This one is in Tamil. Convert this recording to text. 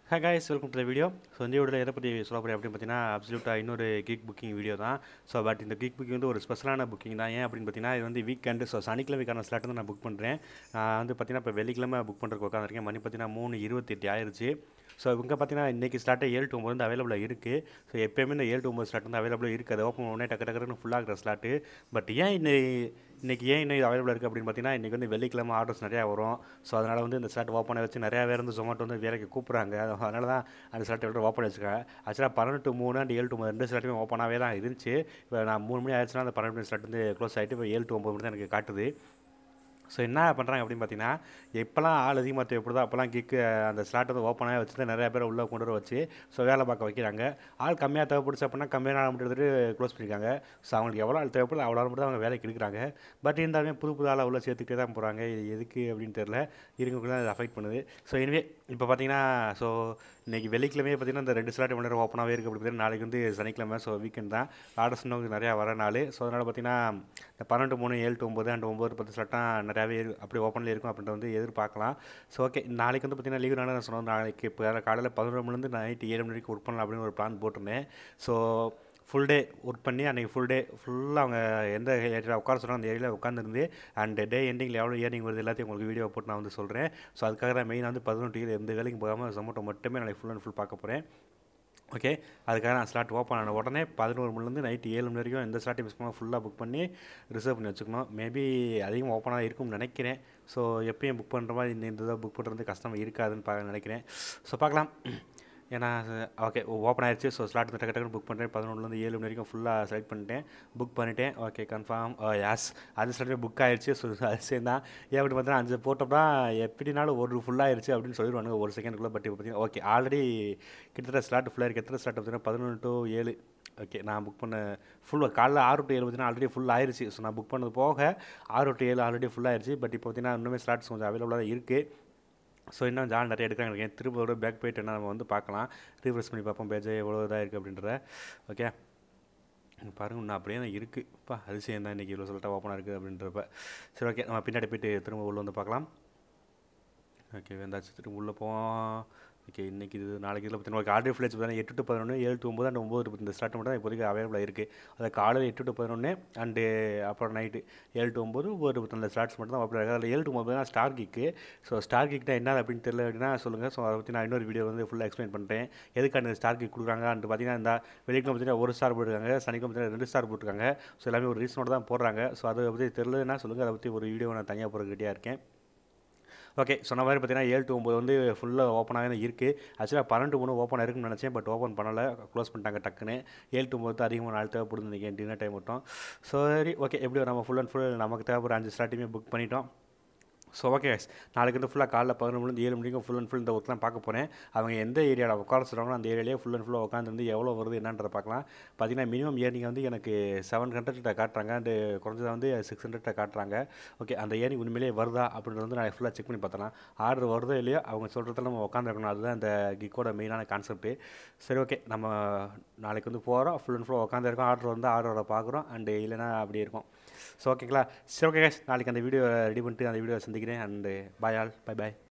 hey guys welcome to the video so இந்த வீடியோவில் எதை பற்றி சொல்ல போகிறேன் அப்படின்னு பார்த்தீங்கன்னா அப்சல்யூட்டாக இன்னொரு கிக் புக்கிங் வீடியோ தான் ஸோ பட் இந்த கிக் புக்கிங் வந்து ஒரு ஸ்பெஷலான புக்கிங் தான் ஏன் அப்படின்னு பார்த்தீங்கன்னா இது வந்து வீக்கெண்டு ஸோ சனிக்கிழமைக்கான ஸ்லாட் வந்து நான் புக் பண்ணுறேன் நான் வந்து பார்த்தீங்கன்னா இப்போ வெள்ளிக்கிழமை புக் பண்ணுறதுக்கு உட்காந்துருக்கேன் மணி பார்த்தீங்கன்னா மூணு இருபத்தெட்டு ஆயிருச்சு ஸோ இவங்க பார்த்தீங்கன்னா இன்றைக்கி ஸ்லாட்டே ஏழு டு ஒம்பது வந்து அவைலபிளாக இருக்குது ஸோ எப்போயுமே இந்த ஏழு டு ஒம்பது ஸ்லாட் வந்து அவைலபிளாக இருக்குது அது ஓப்பன் உடனே டக்கு டக்குன்னு ஃபுல்லாகிற ஸ்லாட்டு பட் ஏன் இன்னைக்கு இன்றைக்கி ஏன் இன்னும் அவைலபிளாக இருக்குது அப்படின்னு பார்த்தீங்கன்னா இன்றைக்கி வந்து வெள்ளிக்கிழமை ஆர்டர்ஸ் நிறையா வரும் ஸோ அதனால் வந்து இந்த ஸ்லாட் ஓப்பனை வச்சு நிறையா பேர் வந்து ஜொமேட்டோ வந்து வேலைக்கு கூப்பிட்றாங்க அதனால தான் அந்த ஸ்லாட் எவ்வளோ ஓப்பன் வச்சுருக்காங்க ஆக்சுவலாக பன்னெண்டு டு மூணு அண்ட் ஏழு டு ரெண்டு ஸ்லாட்டுமே ஓப்பனாகவே தான் இருந்துச்சு இப்போ நான் மூணு மணி ஆயிடுச்சுன்னா அந்த பன்னெண்டு மணி ஸ்லாட் வந்து க்ளோஸ் ஆகிட்டு இப்போ ஏழு டு ஒம்பது மணி தான் எனக்கு காட்டுது ஸோ என்ன பண்ணுறாங்க அப்படின்னு பார்த்தீங்கன்னா எப்போல்லாம் ஆள் அதிகமாக தேவைப்படுதோ அப்போல்லாம் கிக்கு அந்த ஸ்லாட் வந்து ஓப்பனாக வச்சுட்டு நிறைய பேர் உள்ளே கொண்டு வர வச்சு ஸோ வேலை பார்க்க வைக்கிறாங்க ஆள் கம்மியாக தேவைப்படுச்சு அப்படின்னா கம்மியான ஆள் மட்டும் எடுத்துட்டு க்ளோஸ் பண்ணியிருக்காங்க ஸோ அவங்களுக்கு எவ்வளோ ஆள் தேவைப்படுது அவ்வளோ ஆள் மட்டும் தான் அவங்க வேலைக்கு எடுக்கிறாங்க பட் இருந்தாலுமே புது புது ஆளை உள்ள சேர்த்துக்கிட்டே தான் போகிறாங்க இது எதுக்கு அப்படின்னு தெரில இருங்கக்குள்ள அது அஃபெக்ட் பண்ணுது ஸோ எனவே இப்போ பார்த்தீங்கன்னா ஸோ இன்றைக்கி வெள்ளிக்கிழமையே பார்த்தீங்கன்னா இந்த ரெண்டு ஸ்லாட் மணி நேரம் ஓப்பனாகவே இருக்குது அப்படி பார்த்தீங்கன்னா நாளைக்கு வந்து சனிக்கிழமை ஸோ வீக்கெண்ட் தான் ஆர்டர்ஸ் இன்னும் நிறையா வர நாள் ஸோ அதனால் பார்த்தீங்கன்னா இந்த பன்னெண்டு மூணு ஏழு டு ஒம்பது அண்ட் ஒம்பது பத்து ஸ்லாட்டாக நிறையாவே இரு அப்படி ஓப்பனில் இருக்கும் அப்படின்ட்டு வந்து எதிர்பார்க்கலாம் ஸோ ஓகே நாளைக்கு வந்து பார்த்தீங்கன்னா லீவு நாள் நான் சொன்னோம் நாளைக்கு இப்போ காலையில் பதினொரு மணிலேருந்து நைட்டு ஏழு மணி வரைக்கும் ஒர்க் பண்ணலாம் அப்படின்னு ஒரு பிளான் போட்டிருந்தேன் ஸோ ஃபுல் டே ஒர்க் பண்ணி அன்றைக்கி ஃபுல் டே ஃபுல்லாக அவங்க எந்த ஏரியாவில் உட்கார சொன்னாங்க அந்த ஏரியாவில் உட்காந்துருந்து அண்ட் டே எண்டிங்கில் எவ்வளோ ஏர்னிங் வருது எல்லாத்தையும் உங்களுக்கு வீடியோ போட்டு நான் வந்து சொல்கிறேன் ஸோ அதுக்காக தான் மெயினாக வந்து பதினொன்று எந்த வேலைக்கும் போகாமல் ஜொமேட்டோ மட்டுமே நாளைக்கு ஃபுல் அண்ட் ஃபுல் பார்க்க போகிறேன் ஓகே அதுக்காக நான் ஸ்லாட் ஓப்பன் ஆன உடனே பதினோரு மணிலேருந்து நைட்டு ஏழு மணி வரைக்கும் எந்த ஸ்லாட்டையும் மிஸ் பண்ணால் ஃபுல்லாக புக் பண்ணி ரிசர்வ் பண்ணி வச்சுக்கணும் மேபி அதிகம் ஓப்பனாக இருக்கும்னு நினைக்கிறேன் ஸோ எப்பயும் புக் பண்ணுற மாதிரி இந்த இந்த புக் பண்ணுறது கஷ்டம் இருக்காதுன்னு பா நினைக்கிறேன் ஸோ பார்க்கலாம் ஏன்னா ஓகே ஓப்பன் ஆயிடுச்சு ஸோ ஸ்லாட் வந்து டக்கு டக்குனு புக் பண்ணுறேன் பதினொன்றுலேருந்து ஏழு மணி வரைக்கும் ஃபுல்லாக செலக்ட் பண்ணிட்டேன் புக் பண்ணிட்டேன் ஓகே கன்ஃபார்ம் யாஸ் அது ஸ்லாட்டுமே புக் ஆயிடுச்சு ஸோ அதிசயம் தான் ஏன் அப்படி பார்த்தீங்கன்னா அஞ்சு போட்டோம்னா எப்படினாலும் ஒரு ஃபுல்லாகிடுச்சு அப்படின்னு சொல்லிடுவானுங்க ஒரு செகண்டுக்குள்ளே பட் இப்போ பார்த்தீங்கன்னா ஓகே ஆல்ரெடி கிட்டத்தட்ட ஸ்லாட் ஃபுல்லாக இருக்குது எத்தனை ஸ்லாட் பார்த்தீங்கன்னா பதினொன்று டு ஏழு ஓகே நான் புக் பண்ண ஃபுல் காலைல ஆறு டு ஏழு பார்த்தீங்கன்னா ஆல்ரெடி ஃபுல் ஆயிருச்சு ஸோ நான் புக் பண்ணது போக ஆறு டு ஏழு ஆல்ரெடி ஃபுல் ஆயிருச்சு பட் இப்போ பார்த்தீங்கன்னா இன்னுமே ஸ்லாட்ஸ் கொஞ்சம் அவைலபிளாக தான் இருக்குது ஸோ இன்னும் ஜான் நிறைய எடுக்கிறாங்க இருக்கேன் திரும்ப பேக் போயிட்டு என்ன நம்ம வந்து பார்க்கலாம் ரீஃப்ரெஷ் பண்ணி பார்ப்போம் பேஜ் எவ்வளோ இதாக இருக்குது அப்படின்றத ஓகே பாருங்க இன்னும் அப்படியே தான் இருக்குது இப்போ அதிசயம் தான் இன்றைக்கி இவ்வளோ சொல்லிட்டா ஓப்பனாக இருக்குது அப்படின்றப்ப சரி ஓகே நம்ம பின்னாடி போயிட்டு திரும்ப உள்ளே வந்து பார்க்கலாம் ஓகே வந்தாச்சு திரும்ப உள்ளே போவோம் ஓகே இன்றைக்கி இது நாளைக்கு இதில் பார்த்தீங்கன்னா ஓகே ஆர்டர் ஃப்ளைட்ஸ் பார்த்தீங்கன்னா எட்டு டு பதினொன்று ஏழு டு ஒம்பது அண்ட் ஒம்பது டு இந்த ஸ்டார்ட் மட்டும் தான் இப்போதைக்கு அவைலபிளாக இருக்குது அது காலையில் எட்டு டு பதினொன்று அண்டு அப்புறம் நைட்டு ஏழு டு ஒம்பது ஒம்பது டு பத்தொன்பது ஸ்லாட்ஸ் மட்டும் தான் அவைலபிளாக இருக்குது அதில் ஏழு டு ஒம்பது தான் ஸ்டார் கிக்கு ஸோ ஸ்டார் கிக்னா என்ன அப்படின்னு தெரியல அப்படின்னா சொல்லுங்கள் ஸோ அதை பற்றி நான் இன்னொரு வீடியோ வந்து ஃபுல்லாக எக்ஸ்பிளைன் பண்ணுறேன் எதுக்கான ஸ்டார் கிக் கொடுக்குறாங்க அண்ட் பார்த்தீங்கன்னா இந்த வெள்ளிக்கிழமை பார்த்தீங்கன்னா ஒரு ஸ்டார் போட்டுருக்காங்க சனிக்கிழமை பார்த்தீங்கன்னா ரெண்டு ஸ்டார் போட்டிருக்காங்க ஸோ எல்லாமே ஒரு ரீசனோட தான் போடுறாங்க ஸோ அதை பற்றி தெரியலன்னா சொல்லுங்கள் அதை பற்றி ஒரு வீடியோ நான் தனியாக போகிறக்கிட்டே இருக்கேன் ஓகே சொன்ன மாதிரி பார்த்தீங்கன்னா ஏழு டு ஒம்பது வந்து ஃபுல்லாக ஓப்பனாக தான் இருக்குது ஆக்சுவலாக பன்னெண்டு மூணு ஓப்பன் இருக்குன்னு நினச்சேன் பட் ஓப்பன் பண்ணலை க்ளோஸ் பண்ணிட்டாங்க டக்குன்னு ஏழு டு ஒம்பது அதிகமாக நாள் தேவைப்படுது நினைக்கிறேன் டின்னர் டைம் மட்டும் சரி ஓகே எப்படியோ நம்ம ஃபுல் அண்ட் ஃபுல் நமக்கு தேவைப்படுற அஞ்சு ஸ்லாட்டையுமே புக் பண்ணிட்டோம் ஸோ ஓகே நாளைக்கு வந்து ஃபுல்லாக காலைல பதினொன்று மணிலேருந்து ஏழு மணிக்கும் ஃபுல் அண்ட் ஃபுல் இந்த ஒர்க் தான் பார்க்க போகிறேன் அவங்க எந்த ஏரியாவில் உட்கார சொல்கிறாங்களோ அந்த ஏரியாலேயே ஃபுல் அண்ட் ஃபுல்லாக உட்காந்து எவ்வளோ வருது என்னன்றத பார்க்கலாம் பார்த்தீங்கன்னா மினிமம் ஏர்னிங் வந்து எனக்கு செவன் ஹண்ட்ரட் காட்டுறாங்க அண்டு குறைஞ்சதாக வந்து சிக்ஸ் ஹண்ட்ரட் காட்டுறாங்க ஓகே அந்த ஏர்னிங் உண்மையிலேயே வருதா அப்படின்றது வந்து நான் ஃபுல்லாக செக் பண்ணி பார்த்தலாம் ஆர்டர் வருதோ இல்லையோ அவங்க சொல்கிறதுல நம்ம உட்காந்துருக்கணும் அதுதான் இந்த கிக்கோட மெயினான கான்செப்ட்டு சரி ஓகே நம்ம நாளைக்கு வந்து போகிறோம் ஃபுல் அண்ட் ஃபுல்லாக உட்காந்துருக்கோம் ஆர்டர் வந்து ஆர்டரை பார்க்குறோம் அண்டு இல்லைனா அப்படியே இருக்கும் ஸோ ஓகேங்களா சரி ஓகே நாளைக்கு அந்த வீடியோ ரெடி பண்ணிட்டு அந்த வீடியோ சந்திக்கிறேன் and bye all bye bye